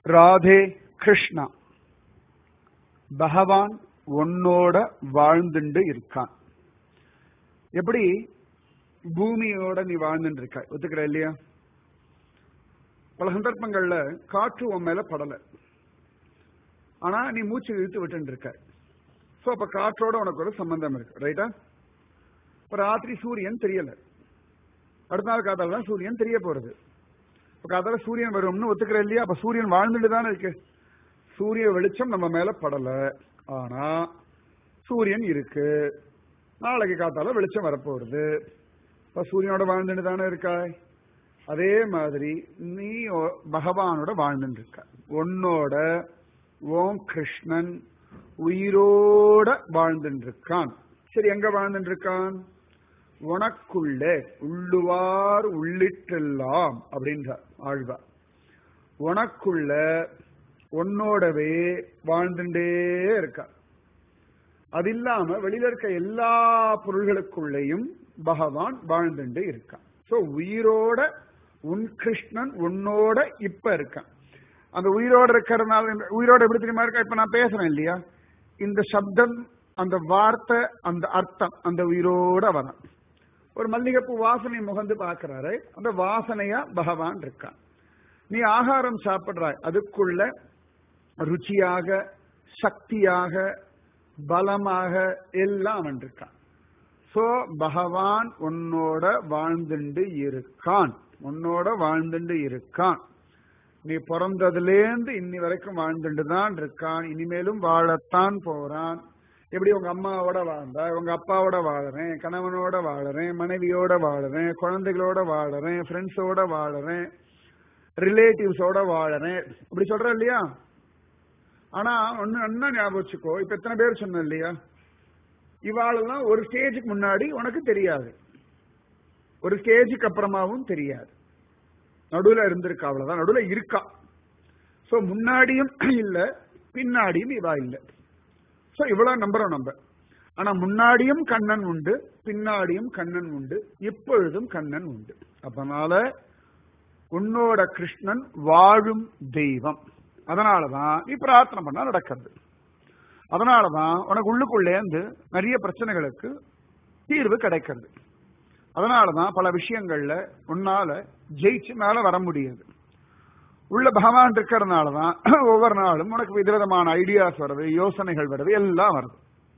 ராதே கிருஷ்ணா பகவான் உன்னோட வாழ்ந்துண்டு இருக்கான் எப்படி பூமியோட நீ வாழ்ந்துட்டு இருக்க ஒத்துக்கிற இல்லையா பல சந்தர்ப்பங்கள்ல காற்று உன் மேல படல ஆனா நீ மூச்சு இழுத்து விட்டு இருக்க சோ அப்ப காற்றோட உனக்கு ஒரு சம்பந்தம் இருக்கு ரைட்டா இப்ப ராத்திரி சூரியன் தெரியல அடுத்த நாள் காத்தால தான் சூரியன் தெரிய போறது இப்ப காத்தால சூரியன் வரும்னு ஒத்துக்கிற இல்லையா அப்ப சூரியன் வாழ்ந்துட்டு தானே இருக்கு சூரிய வெளிச்சம் நம்ம மேல படல ஆனா சூரியன் இருக்கு நாளைக்கு காத்தால வெளிச்சம் வரப்போறது இப்ப சூரியனோட வாழ்ந்துட்டு தானே இருக்காய் அதே மாதிரி நீ ஒ- பகவானோட வாழ்ந்துட்டு இருக்க உன்னோட ஓம் கிருஷ்ணன் உயிரோட வாழ்ந்துட்டு இருக்கான் சரி எங்க வாழ்ந்துட்டு இருக்கான் உனக்குள்ளே உள்ளுவார் உள்ளிட்டெல்லாம் அப்படின்றார் ஆழ்வார் உனக்குள்ள உன்னோடவே வாழ்ந்துட்டே இருக்கா அது இல்லாம வெளியில இருக்க எல்லா பொருள்களுக்குள்ளேயும் பகவான் வாழ்ந்துட்டு இருக்கான் சோ உயிரோட உன் கிருஷ்ணன் உன்னோட இப்ப இருக்கான் அந்த உயிரோட இருக்கிறதுனால உயிரோட எப்படி தெரியுமா இருக்கா இப்ப நான் பேசுறேன் இல்லையா இந்த சப்தம் அந்த வார்த்தை அந்த அர்த்தம் அந்த உயிரோட வரும் ஒரு மல்லிகைப்பூ வாசனை முகந்து பார்க்கிறாரு அந்த வாசனையா பகவான் இருக்கான் நீ ஆகாரம் சாப்பிடுறாய் அதுக்குள்ள ருச்சியாக சக்தியாக பலமாக எல்லாம் அவன் இருக்கான் சோ பகவான் உன்னோட வாழ்ந்துண்டு இருக்கான் உன்னோட வாழ்ந்துண்டு இருக்கான் நீ பிறந்ததுலேருந்து இன்னி வரைக்கும் வாழ்ந்துட்டு தான் இருக்கான் இனிமேலும் வாழத்தான் போறான் எப்படி உங்க அம்மாவோட வாழ்ந்தா உங்க அப்பாவோட வாழறேன் கணவனோட வாழறேன் மனைவியோட வாழறேன் குழந்தைகளோட வாழறேன் ஃப்ரெண்ட்ஸோட வாழறேன் ரிலேட்டிவ்ஸோட வாழறேன் இப்படி சொல்ற இல்லையா ஆனா ஒண்ணு என்ன ஞாபகம் வச்சுக்கோ இப்ப எத்தனை பேர் சொன்ன இல்லையா இவாளெல்லாம் ஒரு ஸ்டேஜுக்கு முன்னாடி உனக்கு தெரியாது ஒரு ஸ்டேஜுக்கு அப்புறமாவும் தெரியாது நடுவுல இருந்திருக்கா அவ்வளவுதான் நடுவுல இருக்கா சோ முன்னாடியும் இல்ல பின்னாடியும் இவா இல்ல சோ இவ்வளவு நம்புறோம் நம்ம ஆனா முன்னாடியும் கண்ணன் உண்டு பின்னாடியும் கண்ணன் உண்டு இப்பொழுதும் கண்ணன் உண்டு அதனால உன்னோட கிருஷ்ணன் வாழும் தெய்வம் அதனாலதான் நீ பிரார்த்தனை பண்ணா நடக்கிறது அதனாலதான் உனக்கு உள்ளுக்குள்ளே இருந்து நிறைய பிரச்சனைகளுக்கு தீர்வு கிடைக்கிறது அதனாலதான் பல விஷயங்கள்ல உன்னால ஜெயிச்சு மேல வர முடியாது உள்ள பகவான் இருக்கிறதுனாலதான் ஒவ்வொரு நாளும் உனக்கு விதவிதமான ஐடியாஸ் வருது யோசனைகள் வருது எல்லாம் வருது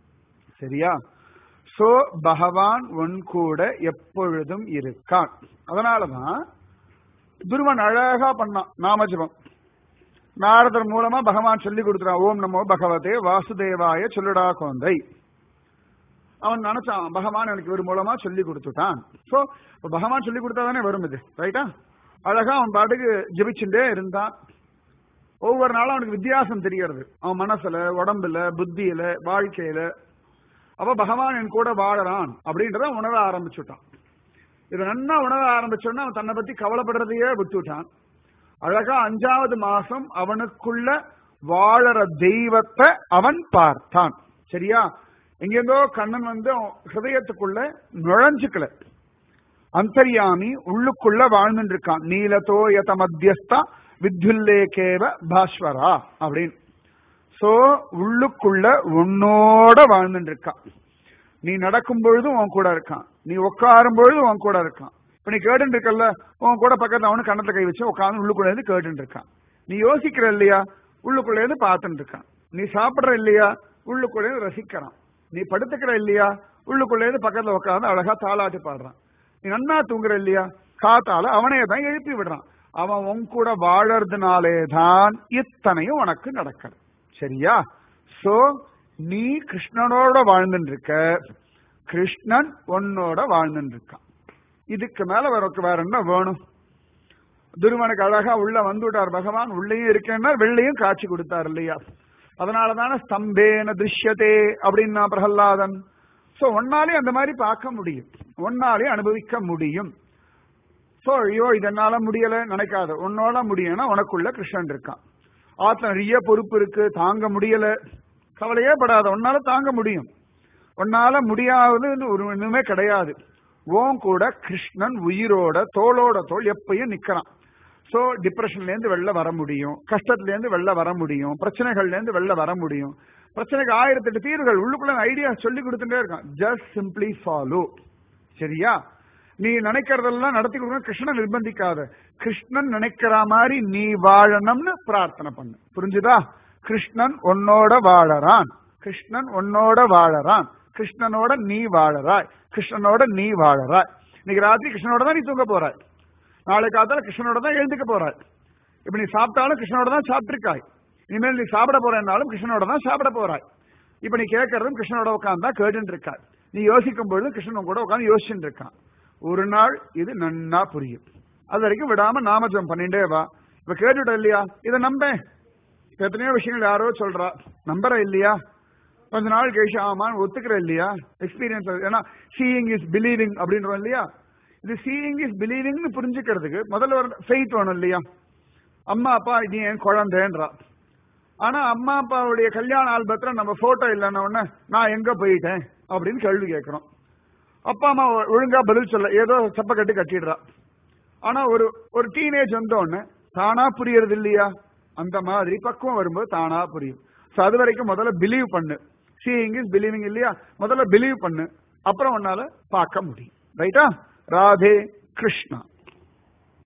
சரியா சோ பகவான் உன் கூட எப்பொழுதும் இருக்கான் அதனாலதான் துருவன் அழகா பண்ணான் நாமஜபம் நாரதர் மூலமா பகவான் சொல்லி கொடுத்துறான் ஓம் நமோ பகவதே வாசுதேவாய சொல்லுடா குழந்தை அவன் நினைச்சான் பகவான் எனக்கு இவர் மூலமா சொல்லி கொடுத்துட்டான் சோ இப்ப பகவான் சொல்லி கொடுத்தா தானே வரும் இது ரைட்டா அழகா அவன் பாட்டுக்கு ஜெபிச்சுட்டே இருந்தான் ஒவ்வொரு நாளும் அவனுக்கு வித்தியாசம் தெரியறது அவன் மனசுல உடம்புல புத்தியில வாழ்க்கையில அப்ப பகவான் என் கூட வாழறான் அப்படின்றத உணர ஆரம்பிச்சுட்டான் இது நன்னா உணர ஆரம்பிச்சோன்னா அவன் தன்னை பத்தி கவலைப்படுறதையே விட்டுட்டான் அழகா அஞ்சாவது மாசம் அவனுக்குள்ள வாழற தெய்வத்தை அவன் பார்த்தான் சரியா எங்கேருந்தோ கண்ணன் வந்து அவன் ஹிருதயத்துக்குள்ள நுழைஞ்சுக்கல அந்தர்யாமி உள்ளுக்குள்ள வாழ்ந்துட்டு இருக்கான் நீலதோ யத மத்தியஸ்தா வித்யுல்லேகேவ பாஸ்வரா அப்படின்னு சோ உள்ளுக்குள்ள உன்னோட வாழ்ந்துட்டு இருக்கான் நீ நடக்கும் பொழுதும் உன் கூட இருக்கான் நீ உட்காரும் பொழுதும் உன் கூட இருக்கான் இப்ப நீ கேட்டு இருக்கல்ல உன் கூட பக்கத்துல அவனு கண்ணத்துல கை வச்சு உட்காந்து உள்ளுக்குள்ள இருந்து கேட்டு இருக்கான் நீ யோசிக்கிற இல்லையா உள்ளுக்குள்ள இருந்து பார்த்துட்டு இருக்கான் நீ சாப்பிடுற இல்லையா உள்ளுக்குள்ள இருந்து ரசிக்கிறான் நீ படுத்துக்கிற இல்லையா உள்ளுக்குள்ள இருந்து பக்கத்துல உட்காந்து அழகா தாளாட்டி பாடுறான் நீ நன்னா தூங்குற இல்லையா காத்தால அவனையே தான் எழுப்பி விடுறான் அவன் உன் கூட வாழறதுனாலே தான் இத்தனையும் உனக்கு நடக்கிறது சரியா சோ நீ கிருஷ்ணனோட வாழ்ந்துட்டு இருக்க கிருஷ்ணன் உன்னோட வாழ்ந்துட்டு இருக்கான் இதுக்கு மேல வேற வேற என்ன வேணும் துருவனுக்கு அழகா உள்ள வந்துட்டார் பகவான் உள்ளேயும் இருக்கேன்னா வெள்ளையும் காட்சி கொடுத்தார் இல்லையா அதனாலதானே ஸ்தம்பேன திருஷ்யதே அப்படின்னா பிரகல்லாதன் சோ ஒன்னாலே அந்த மாதிரி பார்க்க முடியும் ஒன்னாலே அனுபவிக்க முடியும் சோ ஐயோ இது என்னால முடியல நினைக்காத உன்னோட முடியும்னா உனக்குள்ள கிருஷ்ணன் இருக்கான் ஆத்ம நிறைய பொறுப்பு இருக்கு தாங்க முடியல கவலையே படாத உன்னால தாங்க முடியும் உன்னால முடியாதது ஒரு ஒண்ணுமே கிடையாது உன் கூட கிருஷ்ணன் உயிரோட தோளோட தோள் எப்பயும் நிக்கிறான் சோ டிப்ரெஷன்ல இருந்து வெளில வர முடியும் கஷ்டத்துல இருந்து வெளில வர முடியும் பிரச்சனைகள்ல இருந்து வெளில வர முடியும் பிரச்சனைக்கு ஆயிரத்தெட்டு தீர்வுகள் உள்ளுக்குள்ள ஐடியா சொல்லி கொடுத்துட்டே இருக்கான் ஜஸ்ட் சிம்பிளி ஃபாலோ சரியா நீ நினைக்கிறதெல்லாம் நடத்தி கொடுக்கணும் கிருஷ்ணன் நிர்பந்திக்காத கிருஷ்ணன் நினைக்கிற மாதிரி நீ வாழணும்னு பிரார்த்தனை பண்ணு புரிஞ்சுதா கிருஷ்ணன் உன்னோட வாழறான் கிருஷ்ணன் உன்னோட வாழறான் கிருஷ்ணனோட நீ வாழறாய் கிருஷ்ணனோட நீ வாழறாய் இன்னைக்கு ராத்திரி கிருஷ்ணனோட தான் நீ தூங்க போறாய் நாளை காத்தால கிருஷ்ணனோட தான் எழுந்துக்க போறாய் இப்ப நீ சாப்பிட்டாலும் கிருஷ்ணனோட தான் சாப்பிட்டிருக்காய் இனிமேல் நீ சாப்பிட போறேன்னாலும் கிருஷ்ணனோட தான் சாப்பிட போறாய் இப்ப நீ கேட்கறதும் கிருஷ்ணனோட உட்காந்து தான் கேட்டுட்டு இருக்காய் நீ யோசிக்கும் பொழுது கிருஷ்ணன் கூட உட்காந்து யோசிச்சுட்டு இருக்கான் ஒரு நாள் இது நன்னா புரியும் அது வரைக்கும் விடாம நாமஜம் பண்ணிட்டே வா இப்ப கேட்டுட்ட இல்லையா இதை நம்பேன் இப்ப எத்தனையோ விஷயங்கள் யாரோ சொல்றா நம்புற இல்லையா கொஞ்ச நாள் கழிச்சு ஆமான்னு ஒத்துக்கிற இல்லையா எக்ஸ்பீரியன்ஸ் ஏன்னா சீயிங் இஸ் பிலீவிங் அப்படின்றோம் இல்லையா இது சீயிங் இஸ் பிலீவிங்னு புரிஞ்சுக்கிறதுக்கு முதல்ல ஒரு ஃபெய்த் வேணும் இல்லையா அம்மா அப்பா நீ என் குழந்தைன்றா ஆனா அம்மா அப்பாவுடைய கல்யாண ஆல்பத்துல நம்ம போட்டோ இல்லைன்ன உடனே நான் எங்க போயிட்டேன் அப்படின்னு கேள்வி கேட்கிறோம் அப்பா அம்மா ஒழுங்கா பதில் சொல்ல ஏதோ சப்ப கட்டி கட்டிடுறா ஆனா ஒரு ஒரு டீனேஜ் வந்த உடனே தானா புரியறது இல்லையா அந்த மாதிரி பக்குவம் வரும்போது தானா புரியும் சோ அது வரைக்கும் முதல்ல பிலீவ் பண்ணு சீயிங் இஸ் பிலீவிங் இல்லையா முதல்ல பிலீவ் பண்ணு அப்புறம் உன்னால பார்க்க முடியும் ரைட்டா ராதே கிருஷ்ணா